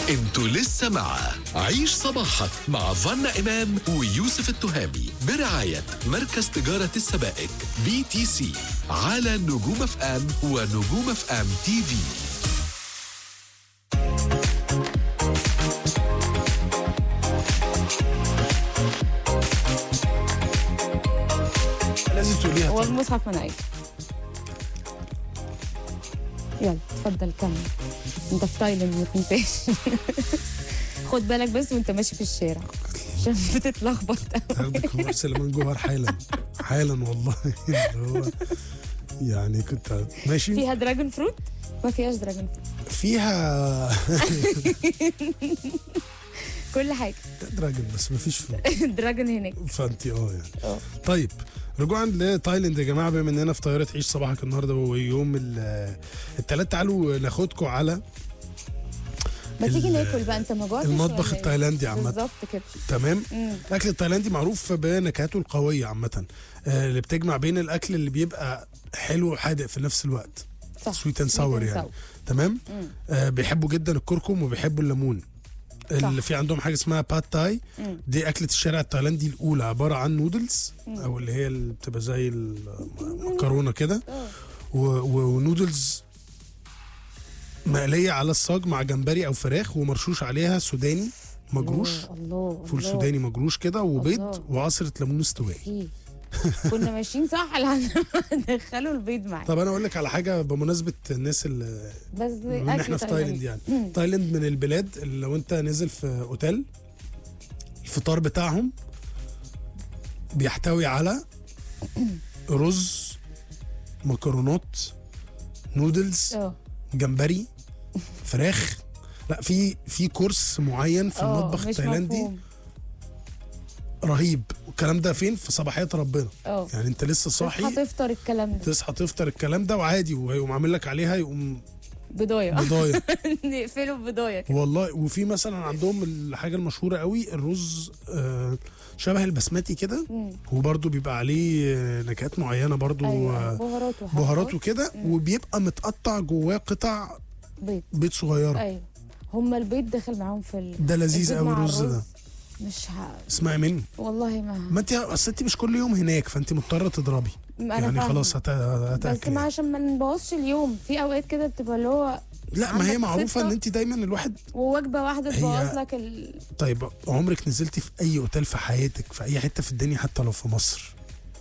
انتوا لسه مع عيش صباحك مع فنا إمام ويوسف التهامي برعاية مركز تجارة السبائك بي تي سي على نجوم اف ام ونجوم اف ام تي في لازم تقوليها هو طبعا. المصحف من ايه يلا اتفضل كمل انت في تايلاند ما تنساش خد بالك بس وانت ماشي في الشارع عشان بتتلخبط قوي هاخدك مرسل من جوهر حالا حالا والله اللي هو يعني كنت ماشي فيها دراجون فروت ما فيهاش دراجون فروت فيها كل حاجه دراجون بس مفيش فلوس دراجون هناك فانت اه يعني اه. طيب رجوعا لتايلاند يا جماعه بما اننا في طياره عيش صباحك النهارده ويوم الثلاث تعالوا ناخدكم على ما تيجي ال- ناكل بقى انت ما جوعتش المطبخ ولا ايه؟ التايلاندي عامه بالظبط كده تمام مم. الاكل التايلاندي معروف بنكهاته القويه عامه آه، اللي بتجمع بين الاكل اللي بيبقى حلو وحادق في نفس الوقت صح سويت اند sweet ساور and يعني sour. تمام مم. آه بيحبوا جدا الكركم وبيحبوا الليمون اللي في عندهم حاجه اسمها باد تاي مم. دي اكله الشارع التايلاندي الاولى عباره عن نودلز او اللي هي اللي بتبقى زي المكرونه كده اه. و- و- ونودلز مقليه على الصاج مع جمبري او فراخ ومرشوش عليها سوداني مجروش الله الله فول الله. سوداني مجروش كده وبيض الله. وعصره ليمون استوائي ايه كنا ماشيين صح لحد ما دخلوا البيض معايا طب انا اقول لك على حاجه بمناسبه الناس اللي بس بما ان أكل احنا في تايلاندي. تايلاند يعني مم. تايلاند من البلاد اللي لو انت نازل في اوتيل الفطار بتاعهم بيحتوي على رز مكرونات نودلز اه جمبري فراخ لا في في كورس معين في اه، المطبخ مش التايلاندي مفهوم. رهيب والكلام ده فين في صباحيه ربنا اه يعني انت لسه صاحي تصحى تفطر الكلام ده تصحى تفطر الكلام ده وعادي وهيقوم عامل لك عليها يقوم بضايه بضايه نقفله بضايه كده. والله وفي مثلا عندهم الحاجه المشهوره قوي الرز آه، شبه البسمتي كده مم. وبرده بيبقى عليه آه، نكهات معينه برده ايوه بهارات وحاجات بهارات وكده وبيبقى متقطع جواه قطع بيض بيض صغيره ايوه هما البيض داخل معاهم في ال... ده لذيذ البيض قوي مع الرز ده مش ه... اسمعي مني والله ما ما انت اصل انت مش كل يوم هناك فانت مضطره تضربي انا يعني فاهمة. خلاص هت... بس هتاكل ما يعني. عشان ما نبوظش اليوم في اوقات كده بتبقى اللي هو لا ما هي عندك معروفه خطة. ان انت دايما الواحد ووجبه واحده هي- تبوظ لك ال... طيب عمرك نزلتي في اي اوتيل في حياتك في اي حته في الدنيا حتى لو في مصر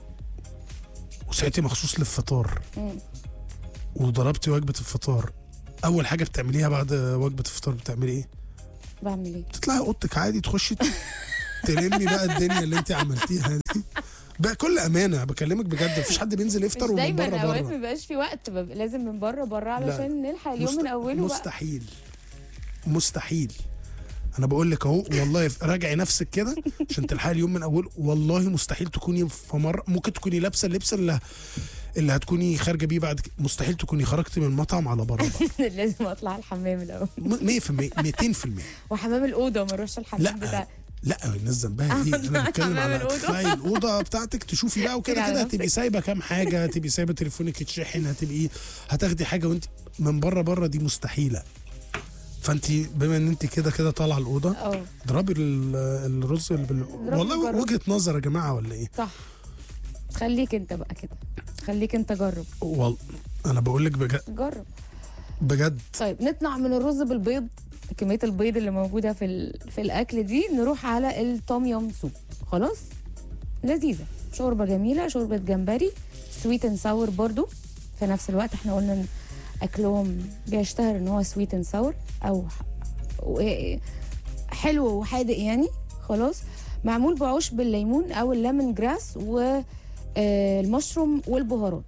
وصحيتي مخصوص للفطار مم. وضربتي وجبه الفطار اول حاجه بتعمليها بعد وجبه الفطار بتعملي ايه بعمل ايه تطلعي اوضتك عادي تخشي ت- تلمي بقى الدنيا اللي انت عملتيها دي بقى كل امانه بكلمك بجد مفيش حد بينزل مش يفطر ومن دايما بره اوقات بره ما بيبقاش في وقت ببقى لازم من بره بره علشان نلحق اليوم من اوله بقى مستحيل مستحيل انا بقول لك اهو والله راجعي نفسك كده عشان تلحقي اليوم من اوله والله مستحيل تكوني في مره ممكن تكوني لابسه اللبس اللي اللي هتكوني خارجه بيه بعد كده مستحيل تكوني خرجتي من المطعم على بره بقى. لازم اطلع الحمام الاول م- 100% 200% وحمام الاوضه ما اروحش الحمام لا بتاع لا الناس ذنبها ايه انا بتكلم حمام على الأوضة. تطلعي الاوضه بتاعتك تشوفي بقى وكده على كده نفسك. هتبقي سايبه كام حاجه هتبقي سايبه تليفونك يتشحن هتبقي هتاخدي حاجه وانت من بره بره دي مستحيله فانت بما ان انت كده كده طالعه الاوضه اه اضربي ال- الرز اللي بال... والله جرب. وجهه نظر يا جماعه ولا ايه صح خليك انت بقى كده خليك انت جرب وال... انا بقول لك بجد جرب بجد طيب نطلع من الرز بالبيض كميه البيض اللي موجوده في ال... في الاكل دي نروح على التوم يوم سوب خلاص لذيذه شوربه جميله شوربه جمبري سويت اند ساور برضو في نفس الوقت احنا قلنا ان اكلهم بيشتهر ان هو سويت اند ساور او ح- و- حلو وحادق يعني خلاص معمول بعوش بالليمون او الليمون جراس والمشروم والبهارات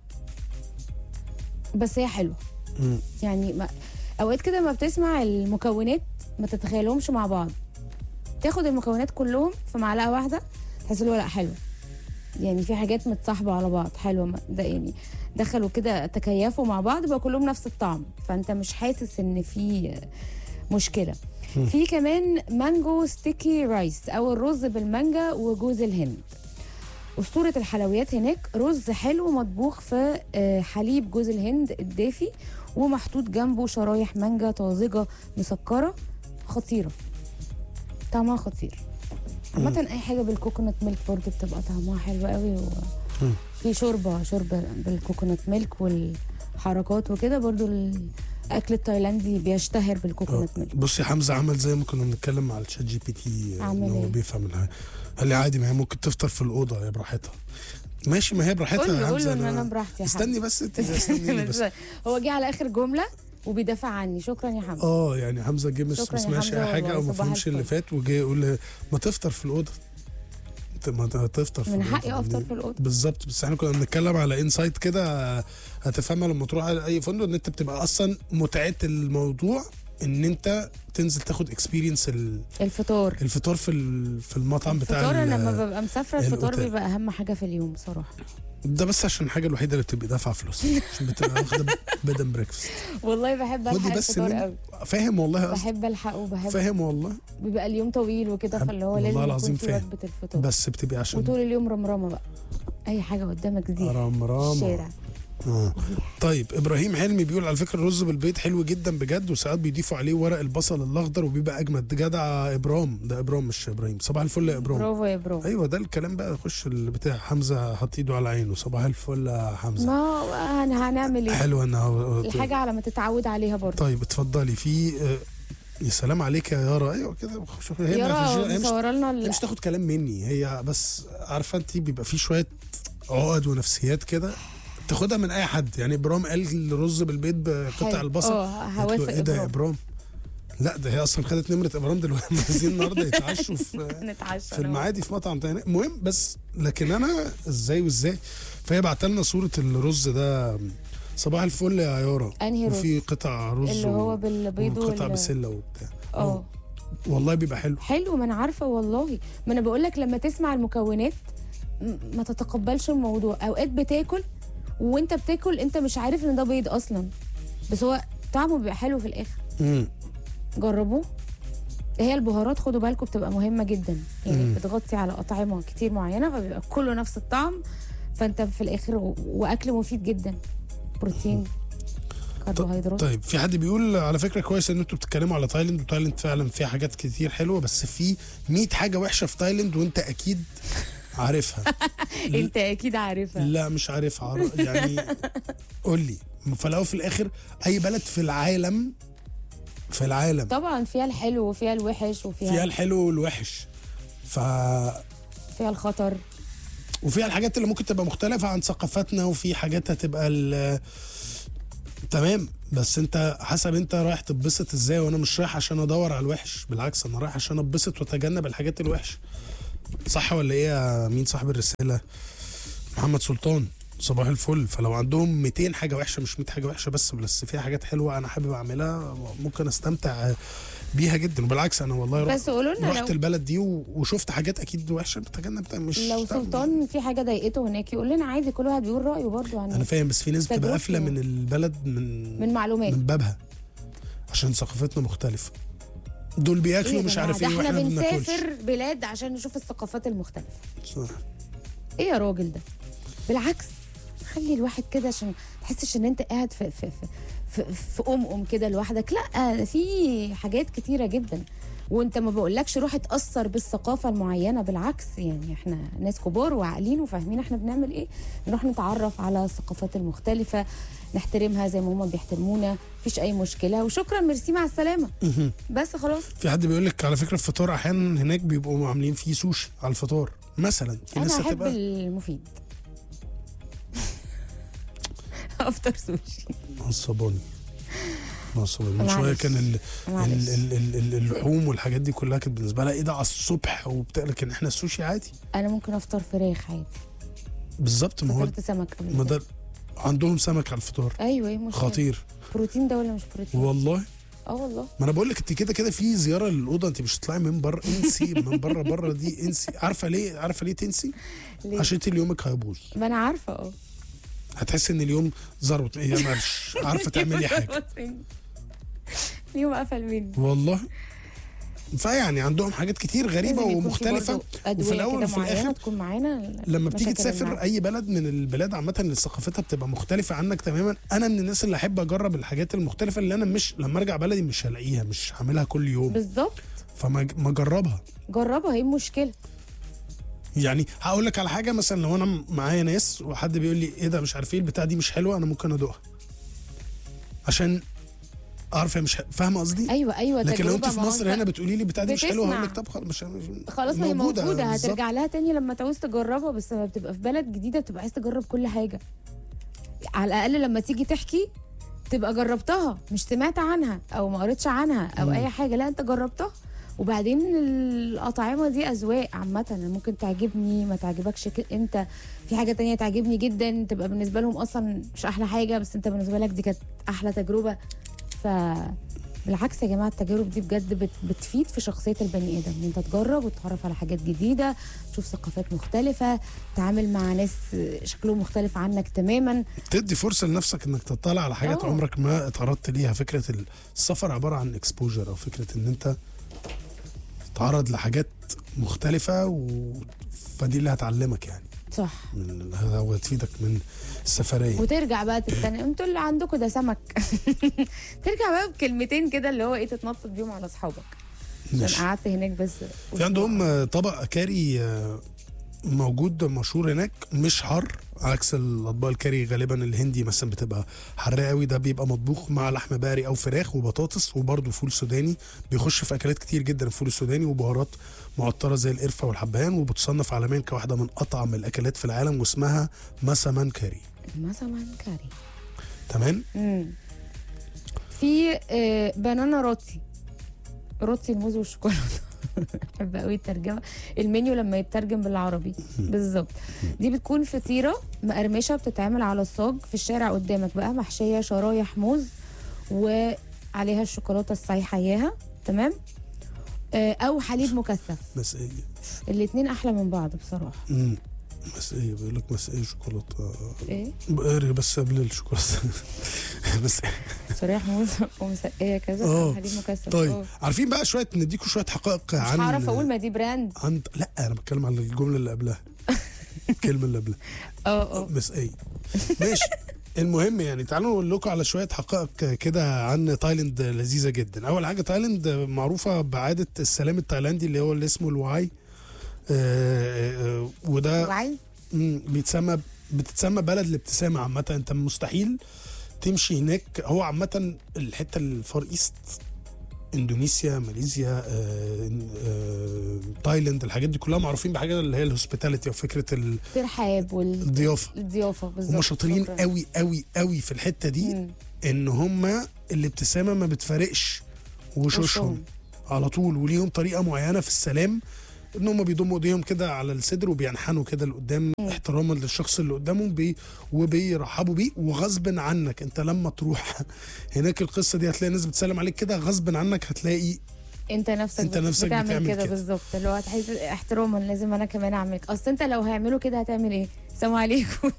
بس هي حلوه مم. يعني ما اوقات كده ما بتسمع المكونات ما تتخيلهمش مع بعض تاخد المكونات كلهم في معلقه واحده تحس اللي هو لا حلو يعني في حاجات متصاحبه على بعض حلوه ما- ده يعني دخلوا كده تكيفوا مع بعض بقى كلهم نفس الطعم فانت مش حاسس ان في مشكله في كمان مانجو ستيكي رايس او الرز بالمانجا وجوز الهند أسطورة الحلويات هناك رز حلو مطبوخ في آه، حليب جوز الهند الدافي ومحطوط جنبه شرايح مانجا طازجة مسكرة خطيره طعمها خطير عامة اي حاجه بالكوكونات ميلك برضه بتبقى طعمها حلو قوي مم. وفي شوربه شوربه بالكوكونات ميلك والحركات وكده برضه الاكل التايلاندي بيشتهر بالكوكونات ميلك بصي حمزه عمل زي ما كنا بنتكلم مع الشات جي بي تي عمل ان هو إيه؟ بيفهم الحاجة. قال لي عادي ما هي ممكن تفطر في الاوضه هي براحتها ماشي ما هي براحتها قول له يا قول حمزه له ان أنا- انا براحتي يا استني حمزة. بس انت استني بس هو جه على اخر جمله وبيدافع عني شكرا يا حمزه اه يعني حمزه جه مش شكراً ما يا سمعش حمزة اي حاجه والله، او ما صباح فهمش اللي الفل. فات وجه يقول لي ما تفطر في الاوضه ت- ما ت- تفطر في من الأوضة. حقي افطر في الاوضه بالظبط بس احنا كنا بنتكلم على انسايت كده هتفهمها لما تروح على اي فندق ان انت بتبقى اصلا متعه الموضوع ان انت تنزل تاخد اكسبيرينس الفطار الفطار في ال- في المطعم بتاع الفطار انا ال- لما ببقى مسافره الفطار الأوتيل. بيبقى اهم حاجه في اليوم بصراحه ده بس عشان الحاجه الوحيده اللي بتبقى دافعه فلوسها عشان بتبقى واخده بيد اند بريكفاست والله بحب خدي الحق بس الفطار من- قوي فاهم والله قصدي بحب الحقه وبحب فاهم والله بيبقى اليوم طويل وكده بحب- فاللي هو والله لازم العظيم يكون في فاهم. وجبه الفطار بس بتبقى عشان وطول اليوم رمرامه بقى اي حاجه قدامك دي رمرامه الشارع آه. طيب ابراهيم حلمي بيقول على فكره الرز بالبيض حلو جدا بجد وساعات بيضيفوا عليه ورق البصل الاخضر وبيبقى اجمد ده جدع ابرام ده ابرام مش ابراهيم صباح الفل يا ابرام برافو يا برو ايوه ده الكلام بقى خش بتاع حمزه حط ايده على عينه صباح الفل يا حمزه ما هو هن- هنعمل ايه حلو انها الحاجه على ما تتعود عليها برضه طيب اتفضلي في آه، يا سلام عليك يا يارا ايوه كده شوف هي ما فيش- يارا هي مش مصوره لنا هي ال- مش تاخد كلام مني هي بس عارفه انت بيبقى في شويه عقد ونفسيات كده تاخدها من اي حد يعني ابرام قال الرز بالبيض بقطع حلو. البصل اه قلت له هوافق ايه ده يا إبرام. ابرام لا ده هي اصلا خدت نمره ابرام دلوقتي عايزين النهارده يتعشوا في نتعشى في أنا المعادي في مطعم تاني المهم بس لكن انا ازاي وازاي فهي بعت لنا صوره الرز ده صباح الفل يا يارا أنهي رز؟ وفي قطع رز اللي هو بالبيض وقطع وال- بسله وبتاع اه والله بيبقى حلو حلو ما انا عارفه والله ما انا بقول لك لما تسمع المكونات م- ما تتقبلش الموضوع اوقات بتاكل وانت بتاكل انت مش عارف ان ده بيض اصلا بس هو طعمه بيبقى حلو في الاخر امم جربوه هي البهارات خدوا بالكم بتبقى مهمه جدا يعني مم. بتغطي على اطعمه كتير معينه فبيبقى كله نفس الطعم فانت في الاخر و- واكل مفيد جدا بروتين كربوهيدرات طيب في حد بيقول على فكره كويس ان انتوا بتتكلموا على تايلاند وتايلاند فعلا فيها حاجات كتير حلوه بس في 100 حاجه وحشه في تايلاند وانت اكيد عارفها انت اكيد عارفها لا مش عارفها عر- يعني قول لي فلو في الاخر اي بلد في العالم في العالم طبعا فيها الحلو وفيها الوحش وفيها فيها الحلو والوحش ف فيها الخطر وفيها الحاجات اللي ممكن تبقى مختلفة عن ثقافتنا وفي حاجات هتبقى ال- تمام بس انت حسب انت رايح تتبسط ازاي وانا مش رايح عشان ادور على الوحش بالعكس انا رايح عشان اتبسط واتجنب الحاجات الوحشه صح ولا ايه يا مين صاحب الرساله محمد سلطان صباح الفل فلو عندهم 200 حاجه وحشه مش 100 حاجه وحشه بس بس فيها حاجات حلوه انا حابب اعملها ممكن استمتع بيها جدا وبالعكس انا والله رحت بس قولوا لنا رحت لو, البلد دي و- وشفت حاجات اكيد وحشه بتجنب ده مش لو ده- سلطان في حاجه ضايقته هناك يقول لنا عادي كل واحد بيقول رايه برضه انا عن فاهم بس في ناس بتبقى تجربته. قافله من البلد من من معلومات من بابها عشان ثقافتنا مختلفه دول بياكلوا يا مش جماعة؟ عارف ده ايه احنا واحنا ما بناكلش بنسافر بلاد عشان نشوف الثقافات المختلفه صح. ايه يا راجل ده بالعكس خلي الواحد كده عشان تحسش ان انت قاعد في في في في, في ام ام كده لوحدك لا في حاجات كتيره جدا وانت ما بقولكش روح اتاثر بالثقافه المعينه بالعكس يعني احنا ناس كبار وعاقلين وفاهمين احنا بنعمل ايه نروح نتعرف على الثقافات المختلفه نحترمها زي ما هم بيحترمونا مفيش اي مشكله وشكرا ميرسي مع السلامه بس خلاص في حد بيقول لك على فكره الفطار احيانا هناك بيبقوا عاملين فيه سوشي على الفطار مثلا في ناس انا احب هتبقى المفيد افطر سوشي نصباني نصباني من معلش. شويه كان ال معلش. ال ال ال ال اللحوم والحاجات دي كلها كانت بالنسبه لها ايه ده على الصبح وبتاع لكن احنا السوشي عادي انا ممكن افطر فراخ عادي بالظبط ما هو فطرت سمك قبل ما كده. ده عندهم سمك على الفطار ايوه ايه مشكله خطير بروتين ده ولا مش بروتين والله اه والله ما انا بقول لك انت كده كده في زياره للاوضه انت مش هتطلعي من بره انسي من بره بره دي انسي عارفه ليه عارفه ليه تنسي ليه؟ عشان انت اليومك هيبوظ ما انا عارفه اه هتحسي ان اليوم ذروه هي مش عارفه تعملي حاجه اليوم قفل مني والله فيعني عندهم حاجات كتير غريبه لازم يكون في ومختلفه برضه وفي أدوية الاول كده وفي معينة الاخر تكون معانا لما بتيجي مشاكل تسافر المعدة. اي بلد من البلاد عامه اللي ثقافتها بتبقى مختلفه عنك تماما انا من الناس اللي احب اجرب الحاجات المختلفه اللي انا مش لما ارجع بلدي مش هلاقيها مش هعملها كل يوم بالظبط فما ما اجربها جربها ايه المشكله يعني هقول لك على حاجه مثلا لو انا معايا ناس وحد بيقول لي ايه ده مش عارف ايه البتاع دي مش حلوه انا ممكن ادوقها عشان اعرف هي مش ح- فاهمه قصدي ايوه ايوه لكن لو تجربة، انت في ما هو مصر أنت هنا بتقولي لي بتاع دي مش حلوه بتسمع. هقول لك طب خلاص مش مش- خلاص ما هي موجوده بالظبط. هترجع لها تاني لما تعوز تجربها بس لما بتبقى في بلد جديده بتبقى عايز تجرب كل حاجه على الاقل لما تيجي تحكي تبقى جربتها مش سمعت عنها او ما قريتش عنها او اي حاجه لا انت جربتها وبعدين الاطعمه دي اذواق عامه ممكن تعجبني ما تعجبكش ك- انت في حاجه تانية تعجبني جدا تبقى بالنسبه لهم اصلا مش احلى حاجه بس انت بالنسبه لك دي كانت احلى تجربه ف بالعكس يا جماعه التجارب دي بجد بت بتفيد في شخصيه البني ادم ان انت تجرب وتتعرف على حاجات جديده تشوف ثقافات مختلفه تتعامل مع ناس شكلهم مختلف عنك تماما تدي فرصه لنفسك انك تطلع على حاجات أوه. عمرك ما اتعرضت ليها فكره السفر عباره عن اكسبوجر او فكره ان انت تتعرض لحاجات مختلفه و... فدي اللي هتعلمك يعني صح من هو تفيدك من السفريه وترجع بقى تستنى انتوا اللي عندكم ده سمك ترجع بقى بكلمتين كده اللي هو ايه تتنطط بيهم على اصحابك عشان ماشي. قعدت هناك بس في عندهم آه، طبق كاري آه، موجود مشهور هناك مش حار عكس الاطباق الكاري غالبا الهندي مثلا بتبقى حراقه قوي ده بيبقى مطبوخ مع لحم بقري او فراخ وبطاطس وبرده فول سوداني بيخش في اكلات كتير جدا الفول السوداني وبهارات معطره زي القرفه والحبهان وبتصنف عالميا كواحده من اطعم الاكلات في العالم واسمها مسمان كاري مثلا كاري تمام مم. في آه، بنانا روتي روتي الموز والشوكولاته بحب قوي الترجمه المنيو لما يترجم بالعربي بالظبط دي بتكون فطيره مقرمشه بتتعمل على الصاج في الشارع قدامك بقى محشيه شرايح موز وعليها الشوكولاته السايحه اياها تمام آه، او حليب مكثف مسقيه الاتنين احلى من بعض بصراحه امم مسقيه بيقول لك مسقيه شوكولاته ايه بقري بس قبل الشوكولاته بس شرايح موز ومسقيه كذا آه. أو حليب مكثف طيب آه. عارفين بقى شويه نديكوا شويه حقائق مش عن هعرف اقول ما دي براند عن لا انا بتكلم على الجمله اللي قبلها الكلمه اللي قبلها اه اه مسقيه ماشي المهم يعني تعالوا نقول لكم على شويه حقائق كده عن تايلاند لذيذه جدا اول حاجه تايلاند معروفه بعاده السلام التايلاندي اللي هو اللي اسمه الوعي آه، آه، وده وعي مم، بيتسمى بتتسمى بلد الابتسامه عامه انت مستحيل تمشي هناك هو عامه الحته الفار ايست اندونيسيا ماليزيا آه، آه، تايلاند الحاجات دي كلها معروفين بحاجه اللي هي الهوسبيتاليتي او فكره ال- الترحاب الضيافه والضيافه بالظبط هم شاطرين شكراً. قوي قوي قوي في الحته دي مم. ان هم الابتسامه ما بتفارقش وشوشهم وشهم. على طول وليهم طريقه معينه في السلام ان هم بيضموا ايديهم كده على الصدر وبينحنوا كده لقدام احتراما للشخص اللي قدامهم بي وبيرحبوا بيه وغصب عنك انت لما تروح هناك القصه دي هتلاقي ناس بتسلم عليك كده غصب عنك هتلاقي انت نفسك انت بت- نفسك بتعمل, بتعمل كده كده. بالظبط اللي هو هتحس احتراما لازم انا كمان اعمل كده. اصل انت لو هيعملوا كده هتعمل ايه السلام عليكم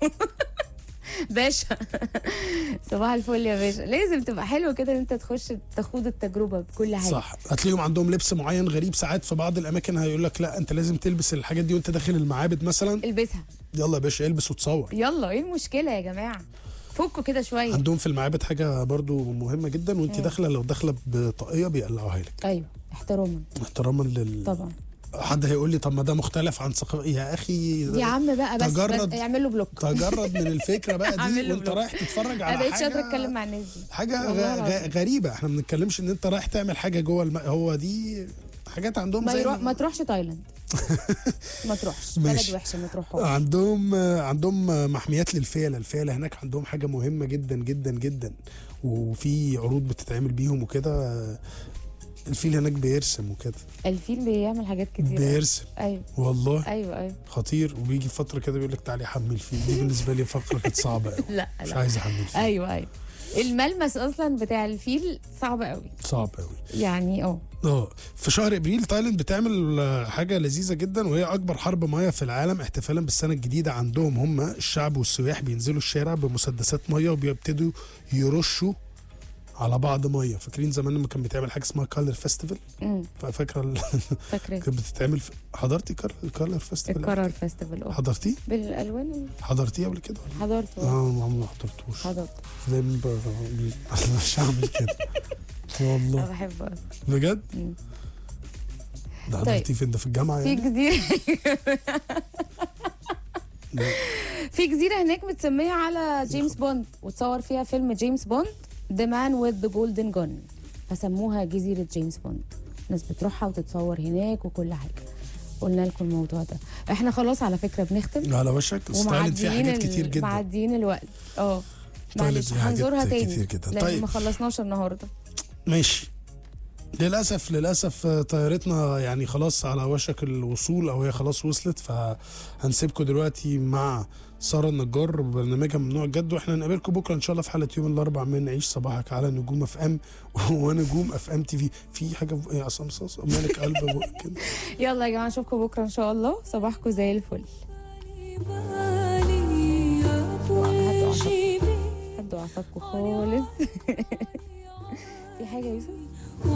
باشا صباح الفل يا باشا لازم تبقى حلو كده ان انت تخش تخوض التجربه بكل حاجه صح هتلاقيهم عندهم لبس معين غريب ساعات في بعض الاماكن هيقول لك لا انت لازم تلبس الحاجات دي وانت داخل المعابد مثلا البسها يلا يا باشا البس وتصور يلا ايه المشكله يا جماعه فكوا كده شويه عندهم في المعابد حاجه برضو مهمه جدا وانت داخله لو داخله بطاقيه بيقلعوها لك ايوه احتراما احتراما لل طبعا حد هيقول لي طب ما ده مختلف عن ثقافه يا اخي يا عم بقى بس, تجرد. بس اعمل له بلوك تجرد من الفكره بقى اعمل دي له وانت بلوك. رايح تتفرج انا على بقيت شاطره حاجه اتكلم مع الناس دي حاجه والله غ... غ... العظيم. غريبه احنا ما بنتكلمش ان انت رايح تعمل حاجه جوه الم... هو دي حاجات عندهم ما, زي يروح ما تروحش تايلاند ما تروحش بلد ماشي. وحشه ما تروحهاش عندهم عندهم محميات للفيله الفيله هناك عندهم حاجه مهمه جدا جدا جدا وفي عروض بتتعمل بيهم وكده الفيل هناك بيرسم وكده الفيل بيعمل حاجات كتير بيرسم ايوه والله ايوه ايوه خطير وبيجي فتره كده بيقول لك تعالي حمل فيل دي بالنسبه لي فقره كانت صعبه قوي لا مش لا عايز احمل فيل ايوه ايوه الملمس اصلا بتاع الفيل صعب قوي صعب قوي يعني اه اه في شهر ابريل تايلاند بتعمل آه، حاجه لذيذه جدا وهي اكبر حرب ميه في العالم احتفالا بالسنه الجديده عندهم هم الشعب والسياح بينزلوا الشارع بمسدسات ميه وبيبتدوا يرشوا على بعض ميه فاكرين زمان لما كان بيتعمل حاجه اسمها كالر فيستيفال امم فاكره ال- فاكره كانت بتتعمل في... حضرتي كالر فيستيفال القرار فيستيفال اه حضرتيه بالالوان حضرتيه قبل كده حضرته اه ما ما حضرتوش حضرته دايما ب... مش هعمل كده انا والله بحبه أوي. بجد مم. ده طيب. حضرتيه فين ده في الجامعه في يعني جزيره في جزيره هناك متسميه على جيمس بوند وتصور فيها فيلم جيمس بوند ذا مان وذ ذا جولدن جون فسموها جزيره جيمس بوند الناس بتروحها وتتصور هناك وكل حاجه قلنا لكم الموضوع ده احنا خلاص على فكره بنختم على وشك ستايلد فيها ومعديين حاجات ال- كتير جدا معديين الوقت اه ستايلد معلش فيها حاجات هنزورها كتير تاني جدا. لان طيب. ما خلصناش النهارده ماشي للاسف للاسف آه، طيارتنا يعني خلاص على وشك الوصول او هي خلاص وصلت فهنسيبكم دلوقتي مع ساره النجار برنامجها ممنوع الجد واحنا نقابلكم بكره ان شاء الله في حلقه يوم الاربعاء من نعيش صباحك على نجوم اف ام ونجوم اف ام تي في في حاجه في ايه عصام صاصا مالك قلب بق كده يلا يا جماعه نشوفكم بكره ان شاء الله صباحكم زي الفل هدوا اعصابكم خالص في حاجه يا يوسف